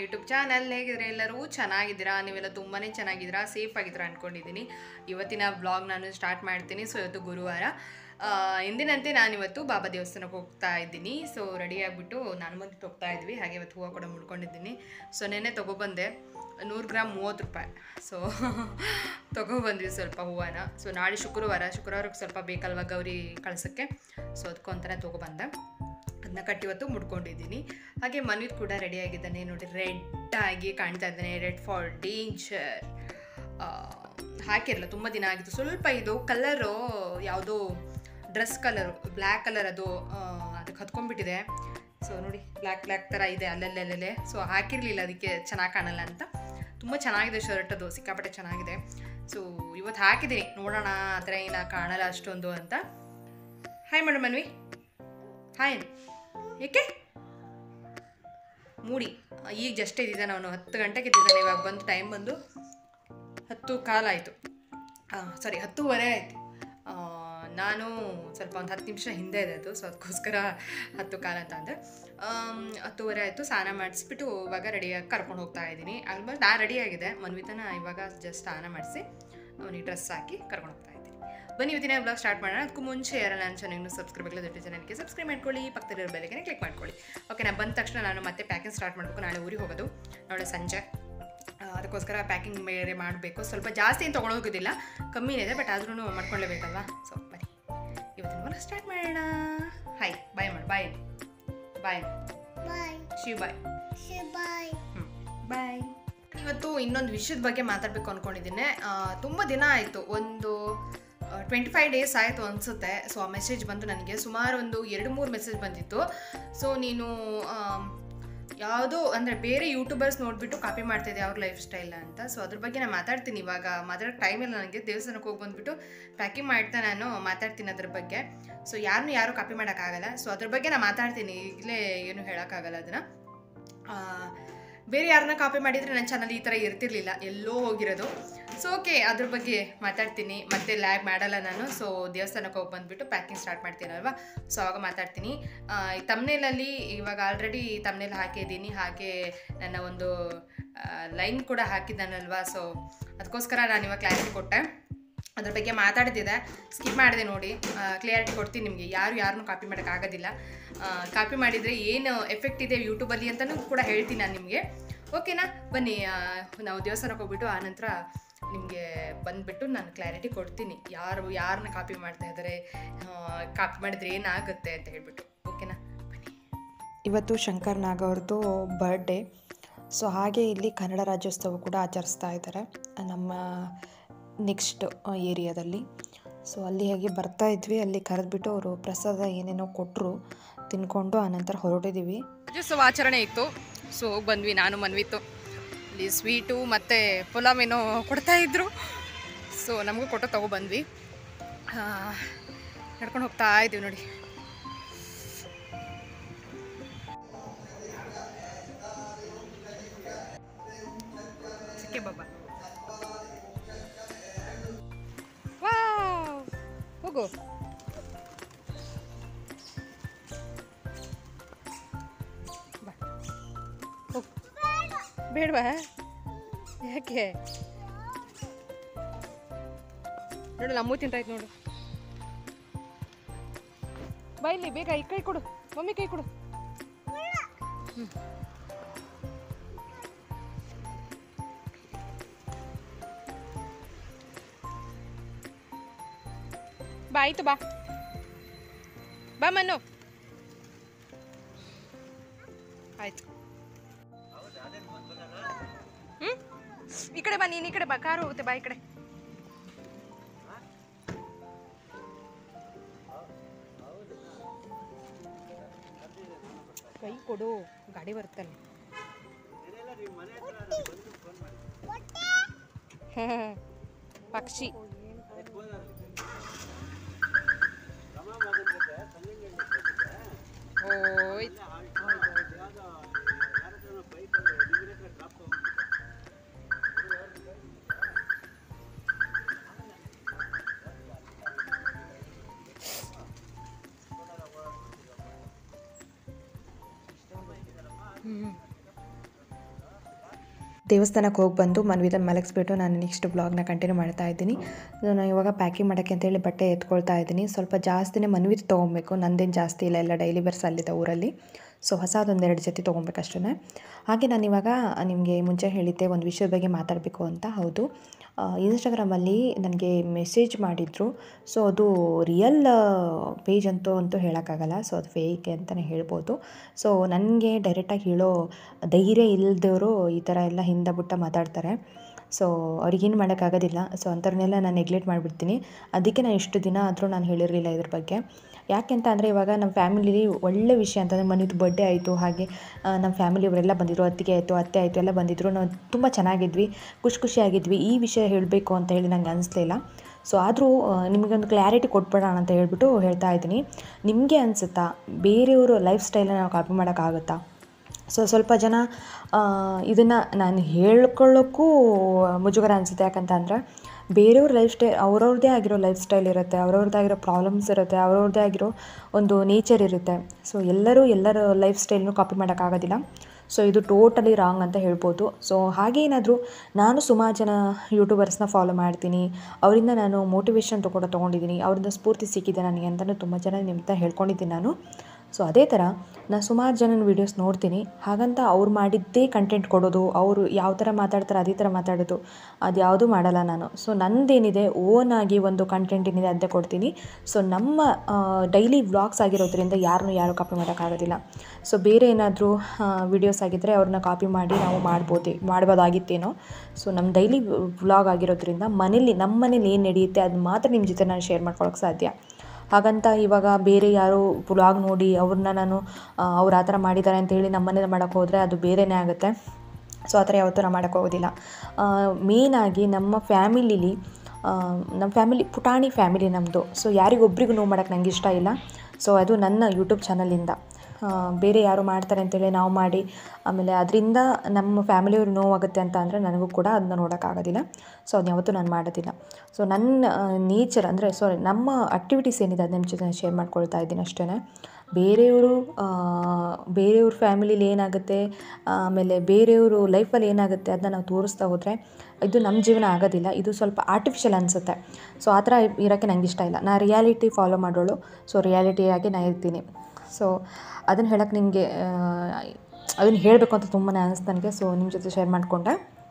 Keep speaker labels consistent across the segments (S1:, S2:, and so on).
S1: YouTube channel ಹೇಗಿದ್ರೆ ಎಲ್ಲರೂ ಚೆನ್ನಾಗಿದ್ದೀರಾ ನೀವೆಲ್ಲ ತುಂಬಾ ಚೆನ್ನಾಗಿದ್ದೀರಾ ಸೇಫ್ ಆಗಿದ್ದೀರಾ ಅಂದ್ಕೊಂಡಿದ್ದೀನಿ ಇವತ್ತಿನ ಬ್ಲಾಗ್ ನಾನು ಸ್ಟಾರ್ಟ್ ಮಾಡ್ತೀನಿ ಸೊ ಇವತ್ತು ಗುರುವಾರ ಆ, ಎಂದಿನಂತೆ ನಾನಿವತ್ತು ಬಾಬಾ ದೇವಸ್ಥಾನಕ್ಕೆ ಹೋಗ್ತಾ ಇದ್ದೀನಿ ಸೊ ರೆಡಿ ಆಗಿಬಿಟ್ಟು ನಾನು ಬಂದು ಹೋಗ್ತಾ ಇದ್ವಿ ಹಾಗೆ ಇವತ್ತು ಹೂವು ಕೂಡ ಮುಡ್ಕೊಂಡಿದ್ದೀನಿ ಸೊ ನೆನ್ನೆ ತೊಗೊಬಂದೆ ನೂರು ಗ್ರಾಮ್ ಮೂವತ್ತು ರೂಪಾಯಿ ಸೊ ತೊಗೊಬಂದ್ವಿ ಸ್ವಲ್ಪ ಹೂವನ ಸೊ ನಾಳೆ ಶುಕ್ರವಾರ ಶುಕ್ರವಾರಕ್ಕೆ ಸ್ವಲ್ಪ ಬೇಕಲ್ವ ಗೌರಿ ಕಳ್ಸೋಕ್ಕೆ ಸೊ ಅದಕ್ಕೊಂಥರ ತೊಗೊಬಂದೆ ಅದನ್ನ ಕಟ್ಟಿವತ್ತು ಮುಡ್ಕೊಂಡಿದ್ದೀನಿ ಹಾಗೆ ಮನೀರ್ ಕೂಡ ರೆಡಿ ಆಗಿದ್ದಾನೆ ನೋಡಿ ರೆಡ್ ಆಗಿ ಕಾಣ್ತಾ ಇದ್ದಾನೆ ರೆಡ್ ಫಾರ್ ಡೇಂಜರ್ ಹಾಕಿರಲ್ಲ ತುಂಬ ದಿನ ಆಗಿತ್ತು ಸ್ವಲ್ಪ ಇದು ಕಲರು ಯಾವುದೋ ಡ್ರೆಸ್ ಕಲರು ಬ್ಲ್ಯಾಕ್ ಕಲರ್ ಅದು ಆ, ಅದಕ್ಕೆ ಹತ್ಕೊಂಡ್ಬಿಟ್ಟಿದೆ ಸೊ ನೋಡಿ ಬ್ಲ್ಯಾಕ್ ಬ್ಲ್ಯಾಕ್ ಥರ ಇದೆ ಅಲ್ಲಲ್ಲೇ ಸೊ ಹಾಕಿರಲಿಲ್ಲ ಅದಕ್ಕೆ ಚೆನ್ನಾಗಿ ಕಾಣಲ್ಲ ಅಂತ ತುಂಬ ಚೆನ್ನಾಗಿದೆ ಶರ್ಟ್ ಅದು ಸಿಕ್ಕಾಪಟ್ಟೆ ಚೆನ್ನಾಗಿದೆ ಸೊ ಇವತ್ತು ಹಾಕಿದ್ದೀನಿ ನೋಡೋಣ ಆ ಥರ ಏನ ಕಾಣಲ್ಲ ಅಷ್ಟೊಂದು ಅಂತ ಹಾಯ್ ಮೇಡಮ್ ಮನ್ವಿ ಹಾಯ್ ಏಕೆ ಮೂಡಿ ಈಗ ಜಸ್ಟ್ ಇದ್ದಿದ್ದಾನೆ ಅವನು ಹತ್ತು ಗಂಟೆಗೆ ಇದ್ದಿದ್ದಾನೆ ಇವಾಗ ಬಂದು ಟೈಮ್ ಬಂದು ಹತ್ತು ಕಾಲಾಯಿತು ಸಾರಿ ಹತ್ತುವರೆ ಆಯಿತು ನಾನು ಸ್ವಲ್ಪ ಒಂದು ಹತ್ತು ನಿಮಿಷ ಹಿಂದೆ ಇದೆ ಅದು ಸೊ ಅದಕ್ಕೋಸ್ಕರ ಹತ್ತು ಕಾಲ ಅಂತ ಅಂದೆ ಆಮ್, ಹತ್ತುವರೆ ಆಯಿತು ಸ್ನಾನ ಮಾಡಿಸ್ಬಿಟ್ಟು ಇವಾಗ ರೆಡಿಯಾಗಿ ಕರ್ಕೊಂಡು ಹೋಗ್ತಾ ಇದ್ದೀನಿ ಆಲ್ಮೋಸ್ಟ್ ನಾ ರೆಡಿಯಾಗಿದೆ ಮನ್ವಿತನ ಇವಾಗ ಜಸ್ಟ್ ಸ್ನಾನ ಮಾಡಿಸಿ ಅವನಿಗೆ ಡ್ರೆಸ್ ಹಾಕಿ ಕರ್ಕೊಂಡು ಹೋಗ್ತಾ ಇದ್ದೀನಿ ಬನ್ನಿ ಇವತ್ತಿನ ಬ್ಲಾಗ್ ಸ್ಟಾರ್ಟ್ ಮಾಡೋಣ ಅದಕ್ಕೂ ಮುಂಚೆ ಯಾರಲ್ಲ ನನ್ನ ಚಾನಲ್ನು ಸಬ್ಸ್ಕ್ರೈಬ್ ಆಗಲ್ಲ ದೊಡ್ಡ ಚಾನಲ್ಗೆ ಸಬ್ಸ್ಕ್ರೈಬ್ ಮಾಡ್ಕೊಳ್ಳಿ ಪಕ್ಕದಲ್ಲಿರೋ ಬೆಲೆಗೆ ಕ್ಲಿಕ್ ಮಾಡ್ಕೊಳ್ಳಿ ಓಕೆ ನಾನು ಬಂದ ತಕ್ಷಣ ನಾನು ಮತ್ತೆ ಪ್ಯಾಕಿಂಗ್ ಸ್ಟಾರ್ಟ್ ಮಾಡಬೇಕು ನಾಳೆ ಊರಿಗೆ ಹೋಗೋದು ನಾಳೆ ಸಂಜೆ ಆ, ಅದಕ್ಕೋಸ್ಕರ ಪ್ಯಾಕಿಂಗ್ ಬೇರೆ ಮಾಡಬೇಕು ಸ್ವಲ್ಪ ಜಾಸ್ತಿ ಏನು ತೊಗೊಂಡೋಗೋದಿಲ್ಲ ಕಮ್ಮಿನೇ ಇದೆ ಬಟ್ ಆದ್ರೂ ಮಾಡ್ಕೊಳ್ಳೇಬೇಕಲ್ವಾ ಸೊ ಬನ್ನಿ ಇವತ್ತಿನ ಬ್ಲಾಗ್ ಸ್ಟಾರ್ಟ್ ಮಾಡೋಣ ಹಾಯ್ ಬಾಯ್ ಮಾಡಿ ಬಾಯ್ ಬಾಯ್
S2: Bye.
S1: ಶಿವ್ ಬಾಯ್
S2: Say bye.
S1: ಬಾಯ್ ಇವತ್ತು ಇನ್ನೊಂದು ವಿಷಯದ ಬಗ್ಗೆ ಮಾತಾಡಬೇಕು ಅಂದ್ಕೊಂಡಿದ್ದೀನಿ ತುಂಬ ದಿನ ಆಯಿತು ಒಂದು ಟ್ವೆಂಟಿ ಫೈವ್ ಡೇಸ್ ಆಯಿತು ಅನಿಸುತ್ತೆ ಸೊ ಆ ಮೆಸೇಜ್ ಬಂದು ನನಗೆ ಸುಮಾರು ಒಂದು ಎರಡು ಮೂರು ಮೆಸೇಜ್ ಬಂದಿತ್ತು ಸೊ ನೀನು ಆಮ್, ಯಾವುದೋ ಅಂದರೆ ಬೇರೆ ಯೂಟ್ಯೂಬರ್ಸ್ ನೋಡಿಬಿಟ್ಟು ಕಾಪಿ ಮಾಡ್ತಿದ್ದೆ ಅವ್ರ ಲೈಫ್ ಸ್ಟೈಲ್ ಅಂತ ಸೊ ಅದ್ರ ಬಗ್ಗೆ ನಾನು ಮಾತಾಡ್ತೀನಿ ಇವಾಗ ಮಾತಾಡೋ ಟೈಮಿಲ್ಲ ನನಗೆ ದೇವಸ್ಥಾನಕ್ಕೆ ಹೋಗಿ ಬಂದುಬಿಟ್ಟು ಪ್ಯಾಕಿಂಗ್ ಮಾಡ್ತಾ ನಾನು ಮಾತಾಡ್ತೀನಿ ಅದ್ರ ಬಗ್ಗೆ ಸೊ ಯಾರನ್ನೂ ಯಾರು ಕಾಪಿ ಮಾಡೋಕ್ಕಾಗಲ್ಲ ಸೊ ಅದ್ರ ಬಗ್ಗೆ ನಾನು ಮಾತಾಡ್ತೀನಿ ಈಗಲೇ ಏನು ಹೇಳೋಕ್ಕಾಗಲ್ಲ ಅದನ್ನು ಆ, ಬೇರೆ ಯಾರನ್ನ ಕಾಪಿ ಮಾಡಿದರೆ ನನ್ನ ಚಾನಲ್ ಈ ಥರ ಇರ್ತಿರ್ಲಿಲ್ಲ ಎಲ್ಲೋ ಹೋಗಿರೋದು ಸೊ ಓಕೆ ಅದ್ರ ಬಗ್ಗೆ ಮಾತಾಡ್ತೀನಿ ಮತ್ತೆ ಲ್ಯಾಬ್ ಮಾಡಲ್ಲ ನಾನು ಸೊ ದೇವಸ್ಥಾನಕ್ಕೆ ಹೋಗಿ ಬಂದುಬಿಟ್ಟು ಪ್ಯಾಕಿಂಗ್ ಸ್ಟಾರ್ಟ್ ಮಾಡ್ತೀನಲ್ವಾ ಸೊ ಅವಾಗ ಮಾತಾಡ್ತೀನಿ ಆ, ಈ ತಮ್ನೇಲಲ್ಲಿ ಇವಾಗ ಆಲ್ರೆಡಿ ತಮ್ನೇಲ್ ಹಾಕಿದ್ದೀನಿ ಹಾಗೆ ನನ್ನ ಒಂದು ಲೈನ್ ಕೂಡ ಹಾಕಿದ್ದಾನಲ್ವಾ ಸೊ ಅದಕ್ಕೋಸ್ಕರ ನಾನು ಇವಾಗ ಕ್ಲಾರಿಟಿ ಕೊಟ್ಟೆ ಅದ್ರ ಬಗ್ಗೆ ಮಾತಾಡ್ತಿದ್ದೆ ಸ್ಕಿಪ್ ಮಾಡಿದೆ ನೋಡಿ ಕ್ಲಿಯರಿಟಿ ಕೊಡ್ತೀನಿ ನಿಮಗೆ ಯಾರು ಯಾರನ್ನೂ ಕಾಪಿ ಮಾಡೋಕ್ಕಾಗೋದಿಲ್ಲ ಕಾಪಿ ಮಾಡಿದರೆ ಏನು ಎಫೆಕ್ಟ್ ಇದೆ ಯೂಟ್ಯೂಬಲ್ಲಿ ಅಂತಲೂ ಕೂಡ ಹೇಳ್ತೀನಿ ನಾನು ನಿಮಗೆ ಓಕೆನಾ ಬನ್ನಿ ಆ, ನಾವು ದೇವಸ್ಥಾನಕ್ಕೆ ಹೋಗ್ಬಿಟ್ಟು ಆನಂತರ ನಿಮಗೆ ಬಂದುಬಿಟ್ಟು ನಾನು ಕ್ಲಾರಿಟಿ ಕೊಡ್ತೀನಿ ಯಾರು ಯಾರನ್ನ ಕಾಪಿ ಮಾಡ್ತಾ ಇದ್ದಾರೆ ಕಾಪಿ ಮಾಡಿದ್ರೆ ಏನಾಗುತ್ತೆ ಅಂತ ಹೇಳ್ಬಿಟ್ಟು ಓಕೆನಾ ಬನ್ನಿ
S3: ಇವತ್ತು ಶಂಕರ್ ನಾಗ್ ಅವ್ರದ್ದು ಬರ್ಡೇ ಸೊ ಹಾಗೆ ಇಲ್ಲಿ ಕನ್ನಡ ರಾಜ್ಯೋತ್ಸವ ಕೂಡ ಆಚರಿಸ್ತಾ ಇದ್ದಾರೆ ನಮ್ಮ ನೆಕ್ಸ್ಟ್ ಏರಿಯಾದಲ್ಲಿ ಸೊ ಅಲ್ಲಿ ಹೇಗೆ ಬರ್ತಾ ಇದ್ವಿ ಅಲ್ಲಿ ಕರೆದ್ಬಿಟ್ಟು ಅವರು ಪ್ರಸಾದ ಏನೇನೋ ಕೊಟ್ಟರು ತಿನ್ಕೊಂಡು ಆನಂತರ ಹೊರಟಿದ್ದೀವಿ
S1: ರಾಜ್ಯೋತ್ಸವ ಆಚರಣೆ ಇತ್ತು ಸೊ ಹೋಗಿ ಬಂದ್ವಿ ನಾನು ಮನ್ವಿತ್ತು ಇಲ್ಲಿ ಸ್ವೀಟು ಮತ್ತು ಪುಲಾವ್ ಏನೋ ಕೊಡ್ತಾ ಇದ್ರು ಸೊ ನಮಗೂ ಕೊಟ್ಟು ತಗೊಬಂದ್ವಿ ನಡ್ಕೊಂಡು ಹೋಗ್ತಾ ಇದ್ದೀವಿ ನೋಡಿ ಸಿಕ್ಕೆ ಬಾಬಾ ವಾವ್ ಹೋಗು ಬಾ ಹೋಗು ಬೇಡವಾ ಯಾಕೆ ನೋಡು ನಮ್ಮೂ ತಿಂತಾಯ್ತು ನೋಡು ಬಾ ಇಲ್ಲಿ ಬೇಗ ಈ ಕೈ ಕೊಡು ಮಮ್ಮಿ ಕೈ ಕೊಡು ಹ್ಮ್. ಬಾ ಆಯ್ತು ಬಾ ಬಾ ಮನ್ನು ಆಯ್ತು ಹ್ಮ್ ಈ ಕಡೆ ಬಾ ನೀನು ಈ ಕಡೆ ಬಾ ಕಾರು ಹೋಗುತ್ತೆ ಬಾ ಈ ಕಡೆ ಕೈ ಕೊಡು ಗಾಡಿ ಬರುತ್ತಲ್ಲ ಪಕ್ಷಿ ಓಯ್ ಹ್ಮ್
S3: ದೇವಸ್ಥಾನಕ್ಕೆ ಹೋಗಿ ಬಂದು ಮನ್ವಿದ ಮಲಗಿಸ್ಬಿಟ್ಟು ನಾನು ನೆಕ್ಸ್ಟ್ ಬ್ಲಾಗ್ನ ಕಂಟಿನ್ಯೂ ಮಾಡ್ತಾ ಇದ್ದೀನಿ ಸೊ ನಾನು ಇವಾಗ ಪ್ಯಾಕಿಂಗ್ ಮಾಡೋಕ್ಕೆ ಅಂತೇಳಿ ಬಟ್ಟೆ ಎತ್ಕೊಳ್ತಾ ಇದ್ದೀನಿ ಸ್ವಲ್ಪ ಜಾಸ್ತಿನೇ ಮನ್ವಿದ್ ತೊಗೊಬೇಕು ನಂದೇನು ಜಾಸ್ತಿ ಇಲ್ಲ ಎಲ್ಲ ಡೈಲಿ ವೇರ್ಸ್ ಅಲ್ಲಿದೆ ಊರಲ್ಲಿ ಸೊ ಹೊಸದೊಂದೆರಡು ಜೊತೆ ತೊಗೊಬೇಕಷ್ಟೇ ಹಾಗೆ ನಾನು ಇವಾಗ ನಿಮಗೆ ಮುಂಚೆ ಹೇಳಿದ್ದೆ ಒಂದು ವಿಷಯದ ಬಗ್ಗೆ ಮಾತಾಡಬೇಕು ಅಂತ ಹೌದು ಇನ್ಸ್ಟಾಗ್ರಾಮಲ್ಲಿ ನನಗೆ ಮೆಸೇಜ್ ಮಾಡಿದರು ಸೊ ಅದು ರಿಯಲ್ ಪೇಜ್ ಅಂತೂ ಅಂತೂ ಹೇಳೋಕ್ಕಾಗಲ್ಲ ಸೊ ಅದು ಫೇಕ್ ಅಂತಲೇ ಹೇಳ್ಬೋದು ಸೊ ನನಗೆ ಡೈರೆಕ್ಟಾಗಿ ಹೇಳೋ ಧೈರ್ಯ ಇಲ್ಲದವರು ಈ ಥರ ಎಲ್ಲ ಹಿಂದೆ ಬಿಟ್ಟ ಮಾತಾಡ್ತಾರೆ ಸೊ ಅವ್ರಿಗೇನು ಮಾಡೋಕ್ಕಾಗೋದಿಲ್ಲ ಸೊ ಅಂಥವ್ರನ್ನೆಲ್ಲ ನಾನು ನೆಗ್ಲೆಕ್ಟ್ ಮಾಡಿಬಿಡ್ತೀನಿ ಅದಕ್ಕೆ ನಾನು ಇಷ್ಟು ದಿನ ಆದರೂ ನಾನು ಹೇಳಿರಲಿಲ್ಲ ಇದ್ರ ಬಗ್ಗೆ ಯಾಕೆಂತ ಅಂದರೆ ಇವಾಗ ನಮ್ಮ ಫ್ಯಾಮಿಲಿಲಿ ಒಳ್ಳೆ ವಿಷಯ ಅಂತಂದರೆ ಮನೆದು ಬರ್ಡೇ ಆಯಿತು ಹಾಗೆ ಆ, ನಮ್ಮ ಫ್ಯಾಮಿಲಿಯವರೆಲ್ಲ ಬಂದಿದ್ರು ಅತ್ತಿಗೆ ಆಯಿತು ಅತ್ತೆ ಆಯಿತು ಎಲ್ಲ ಬಂದಿದ್ದರು ನಾವು ತುಂಬ ಚೆನ್ನಾಗಿದ್ವಿ ಖುಷಿ ಖುಷಿಯಾಗಿದ್ವಿ ಈ ವಿಷಯ ಹೇಳಬೇಕು ಅಂತ ಹೇಳಿ ನಂಗೆ ಅನಿಸ್ಲಿಲ್ಲ ಸೊ ಆದರೂ ನಿಮಗೊಂದು ಕ್ಲಾರಿಟಿ ಕೊಟ್ಬಿಡೋಣ ಅಂತ ಹೇಳ್ಬಿಟ್ಟು ಹೇಳ್ತಾ ಇದ್ದೀನಿ ನಿಮಗೆ ಅನಿಸುತ್ತಾ ಬೇರೆಯವರು ಲೈಫ್ ಸ್ಟೈಲನ್ನ ನಾವು ಕಾಪಿ ಮಾಡೋಕ್ಕಾಗುತ್ತಾ ಸೊ ಸ್ವಲ್ಪ ಜನ ಇದನ್ನು ನಾನು ಹೇಳ್ಕೊಳ್ಳೋಕ್ಕೂ ಮುಜುಗರ ಅನಿಸುತ್ತೆ ಯಾಕಂತ ಅಂದರೆ ಬೇರೆಯವ್ರ ಲೈಫ್ ಸ್ಟೈಲ್ ಅವ್ರವ್ರದ್ದೇ ಆಗಿರೋ ಲೈಫ್ ಸ್ಟೈಲ್ ಇರುತ್ತೆ ಅವ್ರವ್ರದ್ದೇ ಆಗಿರೋ ಪ್ರಾಬ್ಲಮ್ಸ್ ಇರುತ್ತೆ ಅವ್ರವ್ರದ್ದೇ ಆಗಿರೋ ಒಂದು ನೇಚರ್ ಇರುತ್ತೆ ಸೊ ಎಲ್ಲರೂ ಎಲ್ಲರ ಲೈಫ್ ಸ್ಟೈಲ್ನು ಕಾಪಿ ಮಾಡೋಕ್ಕಾಗೋದಿಲ್ಲ ಸೊ ಇದು ಟೋಟಲಿ ರಾಂಗ್ ಅಂತ ಹೇಳ್ಬೋದು ಸೊ ಹಾಗೆ ಏನಾದರೂ ನಾನು ಸುಮಾರು ಜನ ಯೂಟ್ಯೂಬರ್ಸ್ನ ಫಾಲೋ ಮಾಡ್ತೀನಿ ಅವರಿಂದ ನಾನು ಮೋಟಿವೇಶನ್ ತೊಗೊಂಡು ತೊಗೊಂಡಿದ್ದೀನಿ ಅವರಿಂದ ಸ್ಫೂರ್ತಿ ಸಿಕ್ಕಿದೆ ನನಗೆ ಅಂತಲೂ ತುಂಬ ಜನ ನಿಮ್ಮ ಹತ್ರ ಹೇಳ್ಕೊಂಡಿದ್ದೀನಿ ನಾನು ಸೊ ಅದೇ ಥರ ನಾನು ಸುಮಾರು ಜನನ ವೀಡಿಯೋಸ್ ನೋಡ್ತೀನಿ ಹಾಗಂತ ಅವ್ರು ಮಾಡಿದ್ದೇ ಕಂಟೆಂಟ್ ಕೊಡೋದು ಅವರು ಯಾವ ಥರ ಮಾತಾಡ್ತಾರೆ ಅದೇ ಥರ ಮಾತಾಡೋದು ಅದು ಯಾವುದೂ ಮಾಡಲ್ಲ ನಾನು ಸೊ ನಂದೇನಿದೆ ಓನಾಗಿ ಒಂದು ಕಂಟೆಂಟ್ ಏನಿದೆ ಅಂತ ಕೊಡ್ತೀನಿ ಸೊ ನಮ್ಮ ಡೈಲಿ ವ್ಲಾಗ್ಸ್ ಆಗಿರೋದ್ರಿಂದ ಯಾರನ್ನೂ ಯಾರೂ ಕಾಪಿ ಮಾಡೋಕ್ಕಾಗೋದಿಲ್ಲ ಸೊ ಬೇರೆ ಏನಾದರೂ ವೀಡಿಯೋಸ್ ಆಗಿದ್ದರೆ ಅವ್ರನ್ನ ಕಾಪಿ ಮಾಡಿ ನಾವು ಮಾಡ್ಬೋದು ಮಾಡ್ಬೋದಾಗಿತ್ತೇನೋ ಸೊ ನಮ್ಮ ಡೈಲಿ ವ್ಲಾಗ್ ಆಗಿರೋದ್ರಿಂದ ಮನೇಲಿ ನಮ್ಮ ಮನೇಲಿ ಏನು ನಡೆಯುತ್ತೆ ಅದು ಮಾತ್ರ ನಿಮ್ಮ ಜೊತೆ ನಾನು ಶೇರ್ ಮಾಡ್ಕೊಳಕ್ಕೆ ಸಾಧ್ಯ ಹಾಗಂತ ಇವಾಗ ಬೇರೆ ಯಾರೋ ವ್ಲಾಗ್ ನೋಡಿ ಅವ್ರನ್ನ ನಾನು ಅವ್ರು ಆ ಥರ ಮಾಡಿದ್ದಾರೆ ಅಂತೇಳಿ ನಮ್ಮ ಮನೇಲಿ ಮಾಡೋಕ್ಕೆ ಹೋದರೆ ಅದು ಬೇರೆಯೇ ಆಗುತ್ತೆ ಸೊ ಆ ಥರ ಯಾವತ್ತೂ ನಾವು ಮಾಡೋಕ್ಕೆ ಹೋಗೋದಿಲ್ಲ ಮೇಯ್ನಾಗಿ ನಮ್ಮ ಫ್ಯಾಮಿಲಿಲಿ ನಮ್ಮ ಫ್ಯಾಮಿಲಿ ಪುಟಾಣಿ ಫ್ಯಾಮಿಲಿ ನಮ್ಮದು ಸೊ ಯಾರಿಗೊಬ್ರಿಗೂ ನೋವು ಮಾಡೋಕ್ಕೆ ನಂಗೆ ಇಷ್ಟ ಇಲ್ಲ ಸೊ ಅದು ನನ್ನ ಯೂಟ್ಯೂಬ್ ಚಾನಲಿಂದ ಬೇರೆ ಯಾರು ಮಾಡ್ತಾರೆ ಅಂತೇಳಿ ನಾವು ಮಾಡಿ ಆಮೇಲೆ ಅದರಿಂದ ನಮ್ಮ ಫ್ಯಾಮಿಲಿಯವ್ರಿಗೆ ನೋವಾಗುತ್ತೆ ಅಂತ ಅಂದರೆ ನನಗೂ ಕೂಡ ಅದನ್ನ ನೋಡೋಕ್ಕಾಗೋದಿಲ್ಲ ಸೊ ಅದನ್ನ ಯಾವತ್ತೂ ನಾನು ಮಾಡೋದಿಲ್ಲ ಸೊ ನನ್ನ ನೇಚರ್ ಅಂದರೆ ಸಾರಿ ನಮ್ಮ ಆಕ್ಟಿವಿಟೀಸ್ ಏನಿದೆ ಅದು ನಿಮ್ಮ ಜೊತೆ ಶೇರ್ ಮಾಡ್ಕೊಳ್ತಾ ಇದ್ದೀನಿ ಅಷ್ಟೇ ಬೇರೆಯವರು ಬೇರೆಯವ್ರ ಫ್ಯಾಮಿಲಿಲಿ ಏನಾಗುತ್ತೆ ಆಮೇಲೆ ಬೇರೆಯವರು ಲೈಫಲ್ಲಿ ಏನಾಗುತ್ತೆ ಅದನ್ನ ನಾವು ತೋರಿಸ್ತಾ ಹೋದರೆ ಇದು ನಮ್ಮ ಜೀವನ ಆಗೋದಿಲ್ಲ ಇದು ಸ್ವಲ್ಪ ಆರ್ಟಿಫಿಷಿಯಲ್ ಅನಿಸುತ್ತೆ ಸೊ ಆ ಥರ ಇರೋಕ್ಕೆ ನಂಗೆ ಇಷ್ಟ ಇಲ್ಲ ನಾನು ರಿಯಾಲಿಟಿ ಫಾಲೋ ಮಾಡೋಳು ಸೊ ರಿಯಾಲಿಟಿಯಾಗಿ ನಾನು ಇರ್ತೀನಿ ಸೊ ಅದನ್ನು ಹೇಳೋಕ್ಕೆ ನಿಮಗೆ ಅದನ್ನು ಹೇಳಬೇಕು ಅಂತ ತುಂಬಾ ಅನಿಸ್ತು ನನಗೆ ಸೊ ನಿಮ್ಮ ಜೊತೆ ಶೇರ್ ಮಾಡಿಕೊಂಡೆ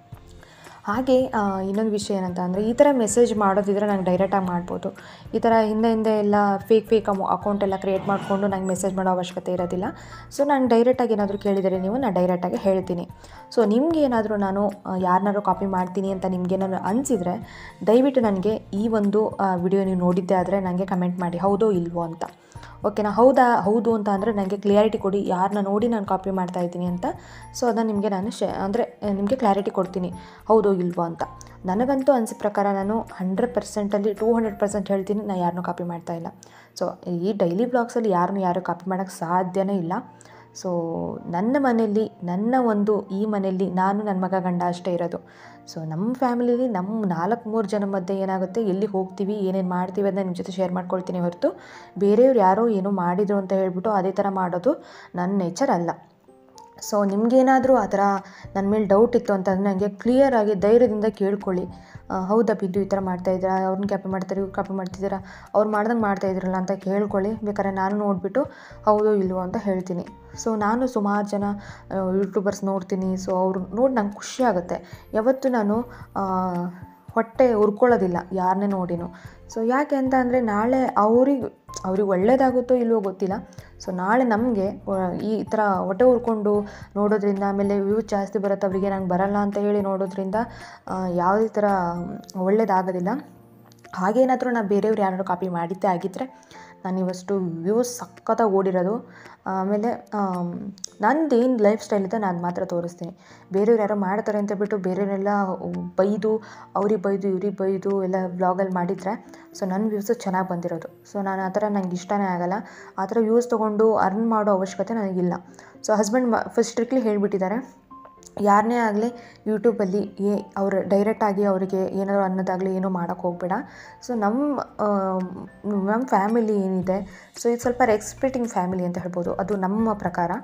S3: ಹಾಗೆ ಇನ್ನೊಂದು ವಿಷಯ ಏನಂತ ಅಂದರೆ ಈ ಥರ ಮೆಸೇಜ್ ಮಾಡೋದಿದ್ರೆ ನಂಗೆ ಡೈರೆಕ್ಟಾಗಿ ಮಾಡ್ಬೋದು ಈ ಥರ ಹಿಂದೆ ಹಿಂದೆ ಎಲ್ಲ ಫೇಕ್ ಫೇಕ್ ಅಮೌ ಅಕೌಂಟ್ ಎಲ್ಲ ಕ್ರಿಯೇಟ್ ಮಾಡಿಕೊಂಡು ನಂಗೆ ಮೆಸೇಜ್ ಮಾಡೋ ಅವಶ್ಯಕತೆ ಇರೋದಿಲ್ಲ ಸೊ ನಾನು ಡೈರೆಕ್ಟಾಗಿ ಏನಾದರೂ ಕೇಳಿದರೆ ನೀವು ನಾನು ಡೈರೆಕ್ಟಾಗಿ ಹೇಳ್ತೀನಿ ಸೊ ನಿಮ್ಗೆ ಏನಾದರೂ ನಾನು ಯಾರನ್ನಾರು ಕಾಪಿ ಮಾಡ್ತೀನಿ ಅಂತ ನಿಮ್ಗೇನಾದ್ರು ಅನಿಸಿದರೆ ದಯವಿಟ್ಟು ನನಗೆ ಈ ಒಂದು ವಿಡಿಯೋ ನೀವು ನೋಡಿದ್ದೆ ಆದರೆ ನನಗೆ ಕಮೆಂಟ್ ಮಾಡಿ ಹೌದೋ ಇಲ್ವೋ ಅಂತ ಓಕೆನಾ ಹೌದಾ ಹೌದು ಅಂತ ಅಂದರೆ ನನಗೆ ಕ್ಲಿಯಾರಿಟಿ ಕೊಡಿ ಯಾರನ್ನ ನೋಡಿ ನಾನು ಕಾಪಿ ಮಾಡ್ತಾ ಇದ್ದೀನಿ ಅಂತ ಸೊ ಅದನ್ನು ನಿಮಗೆ ನಾನು ಶೇ ಅಂದರೆ ನಿಮಗೆ ಕ್ಲಾರಿಟಿ ಕೊಡ್ತೀನಿ ಹೌದೋ ಇಲ್ವೋ ಅಂತ ನನಗಂತೂ ಅನಿಸಿದ ಪ್ರಕಾರ ನಾನು ಹಂಡ್ರೆಡ್ ಪರ್ಸೆಂಟಲ್ಲಿ ಟೂ ಹಂಡ್ರೆಡ್ ಪರ್ಸೆಂಟ್ ಹೇಳ್ತೀನಿ ನಾನು ಯಾರನ್ನೂ ಕಾಪಿ ಮಾಡ್ತಾ ಇಲ್ಲ ಸೊ ಈ ಡೈಲಿ ಬ್ಲಾಗ್ಸಲ್ಲಿ ಯಾರನ್ನೂ ಯಾರೂ ಕಾಪಿ ಮಾಡೋಕ್ಕೆ ಸಾಧ್ಯನೇ ಇಲ್ಲ ಸೊ ನನ್ನ ಮನೆಯಲ್ಲಿ ನನ್ನ ಒಂದು ಈ ಮನೆಯಲ್ಲಿ ನಾನು ನನ್ನ ಮಗ ಗಂಡ ಅಷ್ಟೇ ಇರೋದು ಸೊ ನಮ್ಮ ಫ್ಯಾಮಿಲಿಲಿ ನಮ್ಮ ನಾಲ್ಕು ಮೂರು ಜನ ಮಧ್ಯೆ ಏನಾಗುತ್ತೆ ಎಲ್ಲಿ ಹೋಗ್ತೀವಿ ಏನೇನು ಮಾಡ್ತೀವಿ ಅದನ್ನ ನಿಮ್ಮ ಜೊತೆ ಶೇರ್ ಮಾಡ್ಕೊಳ್ತೀನಿ ಹೊರತು ಬೇರೆಯವ್ರು ಯಾರೋ ಏನೋ ಮಾಡಿದರು ಅಂತ ಹೇಳ್ಬಿಟ್ಟು ಅದೇ ಥರ ಮಾಡೋದು ನನ್ನ ನೇಚರ್ ಅಲ್ಲ ಸೊ ನಿಮಗೇನಾದರೂ ಆ ಥರ ನನ್ನ ಮೇಲೆ ಡೌಟ್ ಇತ್ತು ಅಂತಂದರೆ ನನಗೆ ಕ್ಲಿಯರಾಗಿ ಧೈರ್ಯದಿಂದ ಕೇಳ್ಕೊಳ್ಳಿ ಆ, ಹೌದಾ ಬಿದ್ದು ಈ ಥರ ಮಾಡ್ತಾಯಿದ್ದೀರಾ ಅವ್ರನ್ನ ಕಾಪಿ ಮಾಡ್ತಾರೆ ಇವ್ರು ಕಾಪಿ ಮಾಡ್ತಿದ್ದೀರಾ ಅವ್ರು ಮಾಡ್ದಂಗೆ ಮಾಡ್ತಾಯಿದ್ರಲ್ಲ ಅಂತ ಕೇಳ್ಕೊಳ್ಳಿ ಬೇಕಾದ್ರೆ ನಾನು ನೋಡಿಬಿಟ್ಟು ಹೌದು ಇಲ್ವೋ ಅಂತ ಹೇಳ್ತೀನಿ ಸೊ ನಾನು ಸುಮಾರು ಜನ ಯೂಟ್ಯೂಬರ್ಸ್ ನೋಡ್ತೀನಿ ಸೊ ಅವ್ರು ನೋಡಿ ನಂಗೆ ಖುಷಿ ಆಗುತ್ತೆ ಯಾವತ್ತೂ ನಾನು ಆ, ಹೊಟ್ಟೆ ಉರ್ಕೊಳ್ಳೋದಿಲ್ಲ ಯಾರನ್ನೇ ನೋಡಿನೂ ಸೊ ಯಾಕೆ ಅಂತ ಅಂದರೆ ನಾಳೆ ಅವ್ರಿಗೆ ಅವ್ರಿಗೆ ಒಳ್ಳೇದಾಗುತ್ತೋ ಇಲ್ವೋ ಗೊತ್ತಿಲ್ಲ ಸೊ ನಾಳೆ ನಮಗೆ ಈ ಥರ ಹೊಟ್ಟೆ ಉರ್ಕೊಂಡು ನೋಡೋದ್ರಿಂದ ಆಮೇಲೆ ವ್ಯೂಸ್ ಜಾಸ್ತಿ ಬರುತ್ತೆ ಅವರಿಗೆ ನಂಗೆ ಬರಲ್ಲ ಅಂತ ಹೇಳಿ ನೋಡೋದ್ರಿಂದ ಆ, ಯಾವುದೇ ಥರ ಒಳ್ಳೇದಾಗೋದಿಲ್ಲ ಹಾಗೇನಾದರೂ ನಾನು ಬೇರೆಯವ್ರು ಯಾರು ಕಾಪಿ ಮಾಡಿದ್ದೇ ಆಗಿದ್ದರೆ ನಾನು ಇವಷ್ಟು ವ್ಯೂಸ್ ಸಖತ್ತಾಗಿ ಓಡಿರೋದು ಆಮೇಲೆ ನಂದೇನು ಲೈಫ್ ಸ್ಟೈಲ್ ಇದೆ ನಾನು ಮಾತ್ರ ತೋರಿಸ್ತೀನಿ ಬೇರೆಯವ್ರು ಯಾರೋ ಮಾಡ್ತಾರೆ ಅಂತ ಬಿಟ್ಟು ಬೇರೆಯವರೆಲ್ಲ ಬೈದು ಅವ್ರಿಗೆ ಬೈದು ಇವ್ರಿಗೆ ಬೈದು ಎಲ್ಲ ವ್ಲಾಗಲ್ಲಿ ಮಾಡಿದರೆ ಸೊ ನನ್ನ ವ್ಯೂಸು ಚೆನ್ನಾಗಿ ಬಂದಿರೋದು ಸೊ ನಾನು ಆ ಥರ ನಂಗೆ ಇಷ್ಟನೇ ಆಗಲ್ಲ ಆ ಥರ ವ್ಯೂಸ್ ತೊಗೊಂಡು ಅರ್ನ್ ಮಾಡೋ ಅವಶ್ಯಕತೆ ನನಗಿಲ್ಲ ಸೊ ಹಸ್ಬೆಂಡ್ ಮ ಫಸ್ಟ್ ಸ್ಟ್ರಿಕ್ಟ್ಲಿ ಹೇಳಿಬಿಟ್ಟಿದ್ದಾರೆ ಯಾರನ್ನೇ ಆಗಲಿ ಯೂಟ್ಯೂಬಲ್ಲಿ ಏ ಅವ್ರು ಡೈರೆಕ್ಟಾಗಿ ಅವರಿಗೆ ಏನಾದ್ರು ಅನ್ನೋದಾಗಲಿ ಏನೂ ಮಾಡೋಕ್ಕೆ ಹೋಗಬೇಡ ಸೊ ನಮ್ಮ ಆ, ನಮ್ಮ ಫ್ಯಾಮಿಲಿ ಏನಿದೆ ಸೊ ಇದು ಸ್ವಲ್ಪ ರೆಸ್ಪೆಕ್ಟಿಂಗ್ ಫ್ಯಾಮಿಲಿ ಅಂತ ಹೇಳ್ಬೋದು ಅದು ನಮ್ಮ ಪ್ರಕಾರ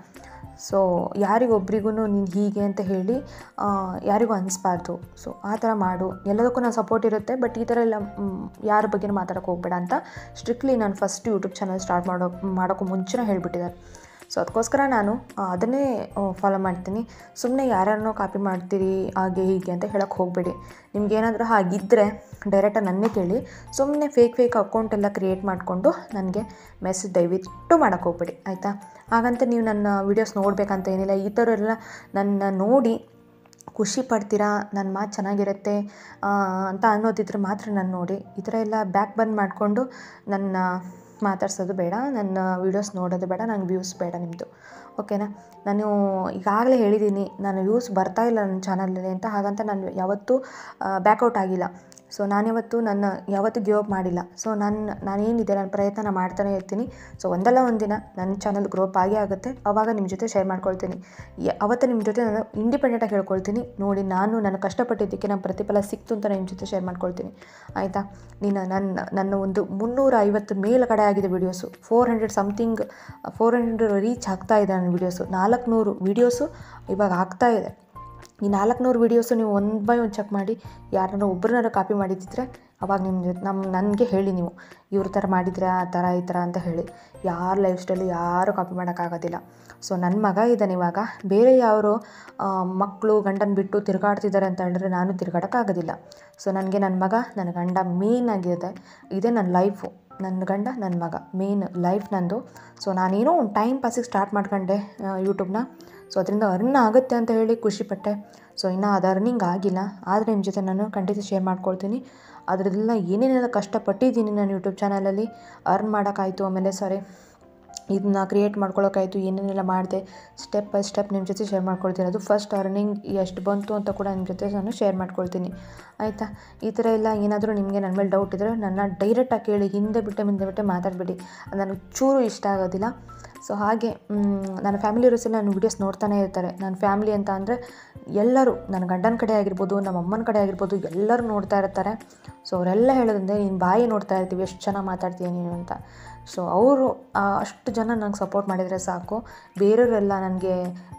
S3: ಸೊ ಯಾರಿಗೊಬ್ರಿಗೂ ನೀನು ಹೀಗೆ ಅಂತ ಹೇಳಿ ಆ, ಯಾರಿಗೂ ಅನಿಸ್ಬಾರ್ದು ಸೊ ಆ ಥರ ಮಾಡು ಎಲ್ಲದಕ್ಕೂ ನಾನು ಸಪೋರ್ಟ್ ಇರುತ್ತೆ ಬಟ್ ಈ ಥರ ಎಲ್ಲ ಮ್, ಯಾರ ಬಗ್ಗೆನೂ ಮಾತಾಡೋಕೆ ಹೋಗ್ಬೇಡ ಅಂತ ಸ್ಟ್ರಿಕ್ಟ್ಲಿ ನಾನು ಫಸ್ಟ್ ಯೂಟ್ಯೂಬ್ ಚಾನಲ್ ಸ್ಟಾರ್ಟ್ ಮಾಡೋ ಮಾಡೋಕ್ಕೂ ಮುಂಚೆನೇ ಹೇಳಿಬಿಟ್ಟಿದ್ದಾರೆ ಸೊ ಅದಕ್ಕೋಸ್ಕರ ನಾನು ಆ, ಅದನ್ನೇ ಫಾಲೋ ಮಾಡ್ತೀನಿ ಸುಮ್ಮನೆ ಯಾರ್ಯಾರನ್ನೋ ಕಾಪಿ ಮಾಡ್ತೀರಿ ಹಾಗೆ ಹೀಗೆ ಅಂತ ಹೇಳೋಕ್ಕೆ ಹೋಗಬೇಡಿ ನಿಮ್ಗೇನಾದರೂ ಹಾಗಿದ್ದರೆ ಡೈರೆಕ್ಟಾಗಿ ನನ್ನೇ ಕೇಳಿ ಸುಮ್ಮನೆ ಫೇಕ್ ಫೇಕ್ ಅಕೌಂಟ್ ಎಲ್ಲ ಕ್ರಿಯೇಟ್ ಮಾಡಿಕೊಂಡು ನನಗೆ ಮೆಸೇಜ್ ದಯವಿಟ್ಟು ಮಾಡೋಕ್ಕೆ ಹೋಗ್ಬೇಡಿ ಆಯಿತಾ ಹಾಗಂತ ನೀವು ನನ್ನ ವೀಡಿಯೋಸ್ ನೋಡಬೇಕಂತ ಏನಿಲ್ಲ ಈ ಥರ ಎಲ್ಲ ನನ್ನ ನೋಡಿ ಖುಷಿ ಪಡ್ತೀರಾ ನನ್ನ ಮಾತು ಚೆನ್ನಾಗಿರುತ್ತೆ ಆ, ಅಂತ ಅನ್ನೋದಿದ್ರೆ ಮಾತ್ರ ನಾನು ನೋಡಿ ಈ ಥರ ಎಲ್ಲ ಬ್ಯಾಕ್ ಬಂದ್ ಮಾಡಿಕೊಂಡು ನನ್ನ ಮಾತಾಡ್ಸೋದು ಬೇಡ ನನ್ನ ವೀಡಿಯೋಸ್ ನೋಡೋದು ಬೇಡ ನಂಗೆ ವ್ಯೂಸ್ ಬೇಡ ನಿಮ್ಮದು ಓಕೆನಾ ನಾನು ಈಗಾಗಲೇ ಹೇಳಿದ್ದೀನಿ ನಾನು ವ್ಯೂಸ್ ಬರ್ತಾ ಇಲ್ಲ ನನ್ನ ಚಾನಲಲ್ಲಿ ಅಂತ ಹಾಗಂತ ನಾನು ಯಾವತ್ತೂ ಬ್ಯಾಕೌಟ್ ಆಗಿಲ್ಲ ಸೊ ನಾನಿವತ್ತು ನನ್ನ ಯಾವತ್ತೂ ಗಿವ್ ಅಪ್ ಮಾಡಿಲ್ಲ ಸೊ ನನ್ನ ನಾನೇನಿದೆ ನನ್ನ ಪ್ರಯತ್ನ ಮಾಡ್ತಾನೆ ಇರ್ತೀನಿ ಸೊ ಒಂದಲ್ಲ ಒಂದಿನ ನನ್ನ ಚಾನಲ್ ಗ್ರೋಪ್ ಆಗೇ ಆಗುತ್ತೆ ಆವಾಗ ನಿಮ್ಮ ಜೊತೆ ಶೇರ್ ಮಾಡ್ಕೊಳ್ತೀನಿ ಯ- ಅವತ್ತು ನಿಮ್ಮ ಜೊತೆ ನಾನು ಇಂಡಿಪೆಂಡೆಂಟಾಗಿ ಹೇಳ್ಕೊಳ್ತೀನಿ ನೋಡಿ ನಾನು ನಾನು ಕಷ್ಟಪಟ್ಟಿದ್ದಕ್ಕೆ ನನ್ನ ಪ್ರತಿಫಲ ಸಿಕ್ತು ಅಂತ ನಿಮ್ಮ ಜೊತೆ ಶೇರ್ ಮಾಡ್ಕೊಳ್ತೀನಿ ಆಯಿತಾ ನೀನು ನನ್ನ ನನ್ನ ಒಂದು ಮುನ್ನೂರ ಐವತ್ತು ಮೇಲ್ಗಡೆ ಆಗಿದೆ videos four hundred something four hundred reach ಆಗ್ತಾ ಇದೆ ನನ್ನ ವೀಡಿಯೋಸು ನಾಲ್ಕುನೂರು ವೀಡಿಯೋಸು ಇವಾಗ ಆಗ್ತಾ ಇದೆ ಈ ನಾಲ್ಕುನೂರು ವೀಡಿಯೋಸು ನೀವು ಒಂದು ಬೈ ಒಂದು ಚೆಕ್ ಮಾಡಿ ಯಾರನ್ನ ಒಬ್ಬರನ್ನಾರ ಕಾಪಿ ಮಾಡಿದ್ದಿದ್ರೆ ಅವಾಗ ನಿಮ್ಮ ಜೊತೆ ನಮ್ಮ ನನಗೆ ಹೇಳಿ ನೀವು ಇವ್ರ ಥರ ಮಾಡಿದ್ರೆ ಆ ಥರ ಈ ಥರ ಅಂತ ಹೇಳಿ ಯಾರ ಲೈಫ್ ಸ್ಟೈಲು ಯಾರು ಕಾಪಿ ಮಾಡೋಕ್ಕಾಗೋದಿಲ್ಲ ಸೊ ನನ್ನ ಮಗ ಇದ್ದಾನೆ ಇವಾಗ ಬೇರೆ ಯಾರು ಮಕ್ಕಳು ಗಂಡನ ಬಿಟ್ಟು ತಿರುಗಾಡ್ತಿದ್ದಾರೆ ಅಂತ ಹೇಳಿದ್ರೆ ನಾನು ತಿರುಗಾಡೋಕ್ಕಾಗೋದಿಲ್ಲ ಸೊ ನನಗೆ ನನ್ನ ಮಗ ನನ್ನ ಗಂಡ ಮೇನ್ ಆಗಿದೆ ಇದೇ ನನ್ನ ಲೈಫು ನನ್ನ ಗಂಡ ನನ್ನ ಮಗ ಮೇನ್ ಲೈಫ್ ನಂದು ಸೊ ನಾನೇನೋ ಒಂದು ಟೈಮ್ ಪಾಸಿಗೆ ಸ್ಟಾರ್ಟ್ ಮಾಡ್ಕೊಂಡೆ ಯೂಟ್ಯೂಬ್ನ ಸೊ ಅದರಿಂದ ಅರ್ನ್ ಆಗುತ್ತೆ ಅಂತ ಹೇಳಿ ಖುಷಿಪಟ್ಟೆ ಸೊ ಇನ್ನು ಅದು ಅರ್ನಿಂಗ್ ಆಗಿಲ್ಲ ಆದರೆ ನಿಮ್ಮ ಜೊತೆ ನಾನು ಖಂಡಿತ ಶೇರ್ ಮಾಡ್ಕೊಳ್ತೀನಿ ಅದರದೆಲ್ಲ ಏನೇನೆಲ್ಲ ಕಷ್ಟಪಟ್ಟಿದ್ದೀನಿ ನಾನು ಯೂಟ್ಯೂಬ್ ಚಾನಲಲ್ಲಿ ಅರ್ನ್ ಮಾಡೋಕ್ಕಾಯ್ತು ಆಮೇಲೆ ಸಾರಿ ಇದನ್ನ ಕ್ರಿಯೇಟ್ ಮಾಡ್ಕೊಳ್ಳೋಕ್ಕಾಯ್ತು ಏನೇನೆಲ್ಲ ಮಾಡಿದೆ ಸ್ಟೆಪ್ ಬೈ ಸ್ಟೆಪ್ ನಿಮ್ಮ ಜೊತೆ ಶೇರ್ ಮಾಡ್ಕೊಳ್ತೀನಿ ಅದು ಫಸ್ಟ್ ಅರ್ನಿಂಗ್ ಎಷ್ಟು ಬಂತು ಅಂತ ಕೂಡ ನಿಮ್ಮ ಜೊತೆ ನಾನು ಶೇರ್ ಮಾಡ್ಕೊಳ್ತೀನಿ ಆಯಿತಾ ಈ ಥರ ಎಲ್ಲ ಏನಾದರೂ ನಿಮಗೆ ನನ್ನ ಮೇಲೆ ಡೌಟ್ ಇದ್ದರೆ ನನ್ನ ಡೈರೆಕ್ಟಾಗಿ ಕೇಳಿ ಹಿಂದೆ ಬಿಟ್ಟೆ ಮುಂದೆ ಬಿಟ್ಟೆ ಮಾತಾಡಬೇಡಿ ನನಗೆ ಚೂರು ಇಷ್ಟ ಆಗೋದಿಲ್ಲ ಸೊ ಹಾಗೆ ಮ್, ನನ್ನ ಫ್ಯಾಮಿಲಿ ಇರೋಸ್ ಎಲ್ಲ ನನ್ನ ವೀಡಿಯೋಸ್ ನೋಡ್ತಾನೆ ಇರ್ತಾರೆ ನನ್ನ ಫ್ಯಾಮಿಲಿ ಅಂತ ಅಂದರೆ ಎಲ್ಲರೂ ನನ್ನ ಗಂಡನ ಕಡೆ ಆಗಿರ್ಬೋದು ನಮ್ಮ ಅಮ್ಮನ ಕಡೆ ಆಗಿರ್ಬೋದು ಎಲ್ಲರೂ ನೋಡ್ತಾ ಇರ್ತಾರೆ ಸೊ ಅವರೆಲ್ಲ ಹೇಳೋದಂದರೆ ನೀನು ಬಾಯಿ ನೋಡ್ತಾ ಇರ್ತೀವಿ ಎಷ್ಟು ಚೆನ್ನಾಗಿ ಮಾತಾಡ್ತೀಯ ನೀನು ಅಂತ ಸೊ ಅವರು ಅಷ್ಟು ಜನ ನಂಗೆ ಸಪೋರ್ಟ್ ಮಾಡಿದರೆ ಸಾಕು ಬೇರೆಯವರೆಲ್ಲ ನನಗೆ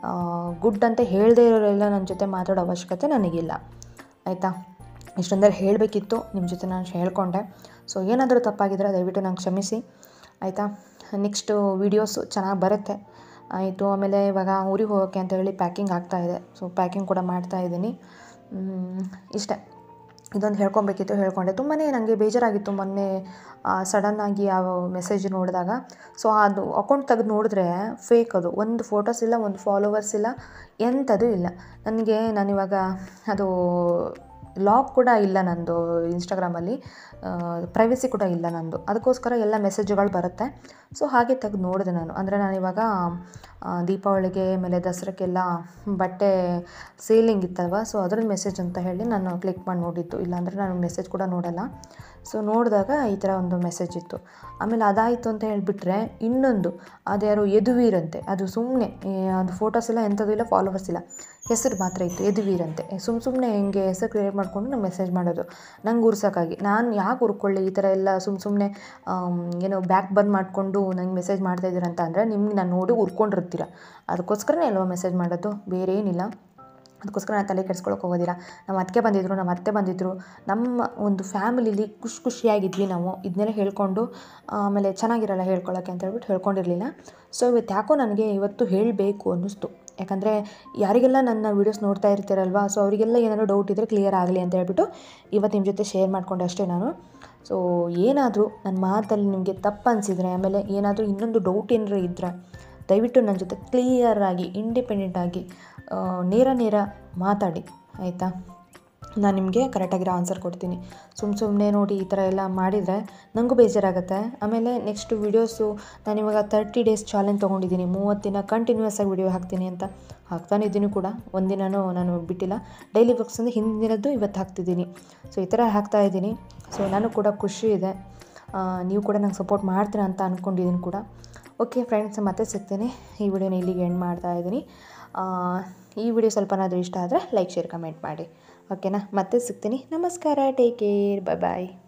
S3: ಗುಡ್ ಅಂತ ಹೇಳದೇ ಇರೋರೆಲ್ಲ ನನ್ನ ಜೊತೆ ಮಾತಾಡೋ ಅವಶ್ಯಕತೆ ನನಗಿಲ್ಲ ಆಯಿತಾ ಇಷ್ಟೊಂದರೆ ಹೇಳಬೇಕಿತ್ತು ನಿಮ್ಮ ಜೊತೆ ನಾನು ಹೇಳ್ಕೊಂಡೆ ಸೊ ಏನಾದರೂ ತಪ್ಪಾಗಿದ್ದರೆ ದಯವಿಟ್ಟು ನಂಗೆ ಕ್ಷಮಿಸಿ ಆಯಿತಾ ನೆಕ್ಸ್ಟು ವೀಡಿಯೋಸು ಚೆನ್ನಾಗಿ ಬರುತ್ತೆ ಆಯಿತು ಆಮೇಲೆ ಇವಾಗ ಊರಿಗೆ ಹೋಗೋಕ್ಕೆ ಅಂತ ಹೇಳಿ ಪ್ಯಾಕಿಂಗ್ ಆಗ್ತಾ ಇದೆ ಸೊ ಪ್ಯಾಕಿಂಗ್ ಕೂಡ ಮಾಡ್ತಾ ಇದ್ದೀನಿ ಮ್, ಇಷ್ಟೇ ಇದೊಂದು ಹೇಳ್ಕೊಬೇಕಿತ್ತು ಹೇಳ್ಕೊಂಡೆ ತುಂಬಾ ನನಗೆ ಬೇಜಾರಾಗಿತ್ತು ಮೊನ್ನೆ ಸಡನ್ನಾಗಿ ಆ ಮೆಸೇಜ್ ನೋಡಿದಾಗ ಸೊ ಅದು ಅಕೌಂಟ್ ತೆಗೆದು ನೋಡಿದ್ರೆ ಫೇಕ್ ಅದು ಒಂದು ಫೋಟೋಸ್ ಇಲ್ಲ ಒಂದು ಫಾಲೋವರ್ಸ್ ಇಲ್ಲ ಎಂಥದ್ದು ಇಲ್ಲ ನನಗೆ ನಾನಿವಾಗ ಅದು ಲಾಕ್ ಕೂಡ ಇಲ್ಲ ನಂದು ಇನ್ಸ್ಟಾಗ್ರಾಮಲ್ಲಿ ಪ್ರೈವಸಿ ಕೂಡ ಇಲ್ಲ ನಂದು ಅದಕ್ಕೋಸ್ಕರ ಎಲ್ಲ ಮೆಸೇಜ್ಗಳು ಬರುತ್ತೆ ಸೊ ಹಾಗೆ ತೆಗೆದು ನೋಡಿದೆ ನಾನು ಅಂದರೆ ನಾನಿವಾಗ ಆ, ದೀಪಾವಳಿಗೆ ಆಮೇಲೆ ದಸರಕ್ಕೆಲ್ಲ ಬಟ್ಟೆ ಸೇಲಿಂಗ್ ಇತ್ತಲ್ವ ಸೊ ಅದ್ರದ್ದು ಮೆಸೇಜ್ ಅಂತ ಹೇಳಿ ನಾನು ಕ್ಲಿಕ್ ಮಾಡಿ ನೋಡಿದ್ದು ಇಲ್ಲಾಂದರೆ ನಾನು ಮೆಸೇಜ್ ಕೂಡ ನೋಡಲ್ಲ ಸೊ ನೋಡಿದಾಗ ಈ ಥರ ಒಂದು ಮೆಸೇಜ್ ಇತ್ತು ಆಮೇಲೆ ಅದಾಯಿತು ಅಂತ ಹೇಳಿಬಿಟ್ರೆ ಇನ್ನೊಂದು ಅದ್ಯಾರೋ ಯದುವೀರಂತೆ ಅದು ಸುಮ್ಮನೆ ಅದು ಫೋಟೋಸ್ ಎಲ್ಲ ಎಂಥದ್ದು ಇಲ್ಲ ಫಾಲೋವರ್ಸ್ ಇಲ್ಲ ಹೆಸರು ಮಾತ್ರ ಇತ್ತು ಯದುವೀರಂತೆ ಸುಮ್ಮ ಸುಮ್ಮನೆ ಹಿಂಗೆ ಹೆಸರು ಕ್ರಿಯೇಟ್ ಮಾಡಿಕೊಂಡು ನಂಗೆ ಮೆಸೇಜ್ ಮಾಡೋದು ನಂಗೆ ಉರ್ಸೋಕ್ಕಾಗಿ ನಾನು ಯಾಕೆ ಉರ್ಕೊಳ್ಳಿ ಈ ಥರ ಎಲ್ಲ ಸುಮ್ಮ ಸುಮ್ಮನೆ ಏನೋ ಬ್ಯಾಕ್ ಬಂದ್ ಮಾಡಿಕೊಂಡು ನಂಗೆ ಮೆಸೇಜ್ ಮಾಡ್ತಾ ಇದ್ದೀರ ಅಂತ ಅಂದರೆ ನಿಮ್ಗೆ ನಾನು ನೋಡಿ ಉರ್ಕೊಂಡಿರ್ತೀರ ಅದಕ್ಕೋಸ್ಕರನೇ ಅಲ್ವಾ ಮೆಸೇಜ್ ಮಾಡೋದು ಬೇರೆ ಏನಿಲ್ಲ ಅದಕ್ಕೋಸ್ಕರ ನಾನು ತಲೆ ಕೆಡ್ಸ್ಕೊಳಕ್ಕೆ ಹೋಗೋದಿಲ್ಲ ನಮ್ಮ ಅತ್ತೆ ಬಂದಿದ್ದರು ನಮ್ಮ ಅತ್ತೆ ಬಂದಿದ್ದರು ನಮ್ಮ ಒಂದು ಫ್ಯಾಮಿಲಿಲಿ ಖುಷಿ ಖುಷಿಯಾಗಿದ್ವಿ ನಾವು ಇದನ್ನೆಲ್ಲ ಹೇಳ್ಕೊಂಡು ಆಮೇಲೆ ಚೆನ್ನಾಗಿರಲ್ಲ ಹೇಳ್ಕೊಳ್ಳೋಕ್ಕೆ ಅಂತ ಹೇಳ್ಬಿಟ್ಟು ಹೇಳ್ಕೊಂಡಿರಲಿಲ್ಲ ಸೊ ಇವತ್ತು ಯಾಕೋ ನನಗೆ ಇವತ್ತು ಹೇಳಬೇಕು ಅನ್ನಿಸ್ತು ಯಾಕಂದರೆ ಯಾರಿಗೆಲ್ಲ ನನ್ನ ವೀಡಿಯೋಸ್ ನೋಡ್ತಾ ಇರ್ತೀರಲ್ವ ಸೊ ಅವರಿಗೆಲ್ಲ ಏನಾದರೂ ಡೌಟ್ ಇದ್ದರೆ ಕ್ಲಿಯರ್ ಆಗಲಿ ಅಂತ ಹೇಳ್ಬಿಟ್ಟು ಇವತ್ತು ನಿಮ್ಮ ಜೊತೆ ಶೇರ್ ಮಾಡ್ಕೊಂಡೆ ಅಷ್ಟೇ ನಾನು ಸೊ ಏನಾದರೂ ನನ್ನ ಮಾತಲ್ಲಿ ನಿಮಗೆ ತಪ್ಪು ಅನಿಸಿದರೆ ಆಮೇಲೆ ಏನಾದರೂ ಇನ್ನೊಂದು ಡೌಟ್ ಏನಾದ್ರು ಇದ್ದರೆ ದಯವಿಟ್ಟು ನನ್ನ ಜೊತೆ ಕ್ಲಿಯರಾಗಿ ಇಂಡಿಪೆಂಡೆಂಟಾಗಿ ನೇರ ನೇರ ಮಾತಾಡಿ ಆಯಿತಾ ನಾನು ನಿಮಗೆ ಕರೆಕ್ಟಾಗಿರೋ ಆನ್ಸರ್ ಕೊಡ್ತೀನಿ ಸುಮ್ಮ ಸುಮ್ಮನೆ ನೋಡಿ ಈ ಥರ ಎಲ್ಲ ಮಾಡಿದರೆ ನನಗೂ ಬೇಜಾರಾಗುತ್ತೆ ಆಮೇಲೆ ನೆಕ್ಸ್ಟ್ ವೀಡಿಯೋಸು ನಾನಿವಾಗ ತರ್ಟಿ ಡೇಸ್ ಚಾಲೆಂಜ್ ತೊಗೊಂಡಿದ್ದೀನಿ ಮೂವತ್ತು ದಿನ ಕಂಟಿನ್ಯೂಸ್ ಆಗಿ ವಿಡಿಯೋ ಹಾಕ್ತೀನಿ ಅಂತ ಹಾಕ್ತಾನೆ ಇದ್ದೀನಿ ಕೂಡ ಒಂದಿನನೂ ನಾನು ಬಿಟ್ಟಿಲ್ಲ ಡೈಲಿ ವರ್ಕ್ಸ್ ಅಂದರೆ ಹಿಂದಿನ ದಿನದ್ದು ಇವತ್ತು ಹಾಕ್ತಿದ್ದೀನಿ ಸೊ ಈ ಥರ ಹಾಕ್ತಾ ಇದ್ದೀನಿ ಸೊ ನನಗೆ ಕೂಡ ಖುಷಿ ಇದೆ ಆ, ನೀವು ಕೂಡ ನಂಗೆ ಸಪೋರ್ಟ್ ಮಾಡ್ತೀರಾ ಅಂತ ಅಂದ್ಕೊಂಡಿದ್ದೀನಿ ಕೂಡ ಓಕೆ ಫ್ರೆಂಡ್ಸ್ ಮತ್ತೆ ಸಿಗ್ತೀನಿ ಈ ವಿಡಿಯೋನ ಇಲ್ಲಿಗೆ ಎಂಡ್ ಮಾಡ್ತಾ ಇದ್ದೀನಿ ಆ, ಈ ವಿಡಿಯೋ ಸ್ವಲ್ಪನಾದರೂ ಇಷ್ಟ ಆದರೆ ಲೈಕ್ ಶೇರ್ ಕಮೆಂಟ್ ಮಾಡಿ ಓಕೆನಾ ಮತ್ತೆ ಸಿಗ್ತೀನಿ ನಮಸ್ಕಾರ ಟೇಕ್ ಕೇರ್ ಬಾಯ್ ಬಾಯ್